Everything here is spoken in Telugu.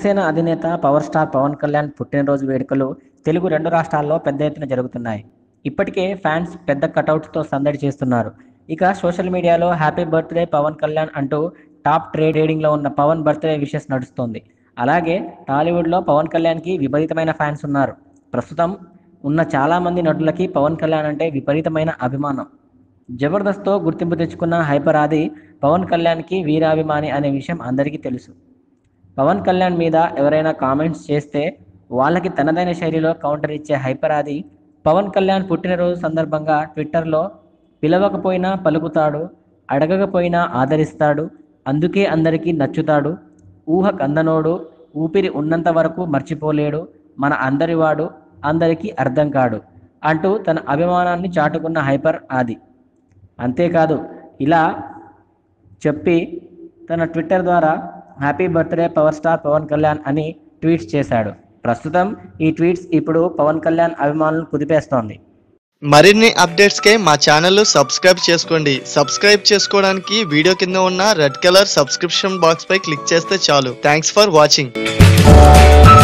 జనసేన అధినేత పవర్ స్టార్ పవన్ కళ్యాణ్ పుట్టినరోజు వేడుకలు తెలుగు రెండు రాష్ట్రాల్లో పెద్ద ఎత్తున జరుగుతున్నాయి ఇప్పటికే ఫ్యాన్స్ పెద్ద కటౌట్స్తో సందడి చేస్తున్నారు ఇక సోషల్ మీడియాలో హ్యాపీ బర్త్డే పవన్ కళ్యాణ్ అంటూ టాప్ ట్రేడ్ రేడింగ్లో ఉన్న పవన్ బర్త్డే విషెస్ నడుస్తోంది అలాగే టాలీవుడ్లో పవన్ కళ్యాణ్కి విపరీతమైన ఫ్యాన్స్ ఉన్నారు ప్రస్తుతం ఉన్న చాలామంది నటులకి పవన్ కళ్యాణ్ అంటే విపరీతమైన అభిమానం జబర్దస్త్తో గుర్తింపు తెచ్చుకున్న హైపర్ ఆది పవన్ కళ్యాణ్కి వీరాభిమాని అనే విషయం అందరికీ తెలుసు పవన్ కళ్యాణ్ మీద ఎవరైనా కామెంట్స్ చేస్తే వాళ్ళకి తనదైన శైలిలో కౌంటర్ ఇచ్చే హైపర్ ఆది పవన్ కళ్యాణ్ పుట్టినరోజు సందర్భంగా ట్విట్టర్లో పిలవకపోయినా పలుకుతాడు అడగకపోయినా ఆదరిస్తాడు అందుకే అందరికీ నచ్చుతాడు ఊహ కందనోడు ఊపిరి ఉన్నంత వరకు మర్చిపోలేడు మన అందరివాడు అందరికీ అర్థం కాడు అంటూ తన అభిమానాన్ని చాటుకున్న హైపర్ ఆది అంతేకాదు ఇలా చెప్పి తన ట్విట్టర్ ద్వారా happy birthday power star Pawan Kalyan అని ట్వీట్స్ చేశాడు ప్రస్తుతం ఈ ట్వీట్స్ ఇప్పుడు పవన్ కళ్యాణ్ అభిమానులను కుదిపేస్తోంది మరిన్ని అప్డేట్స్ కే మా ఛానల్ సబ్స్క్రైబ్ చేసుకోండి సబ్స్క్రైబ్ చేసుకోవడానికి వీడియో కింద ఉన్న రెడ్ కలర్ సబ్స్క్రిప్షన్ బాక్స్ పై క్లిక్ చేస్తే చాలు థ్యాంక్స్ ఫర్ వాచింగ్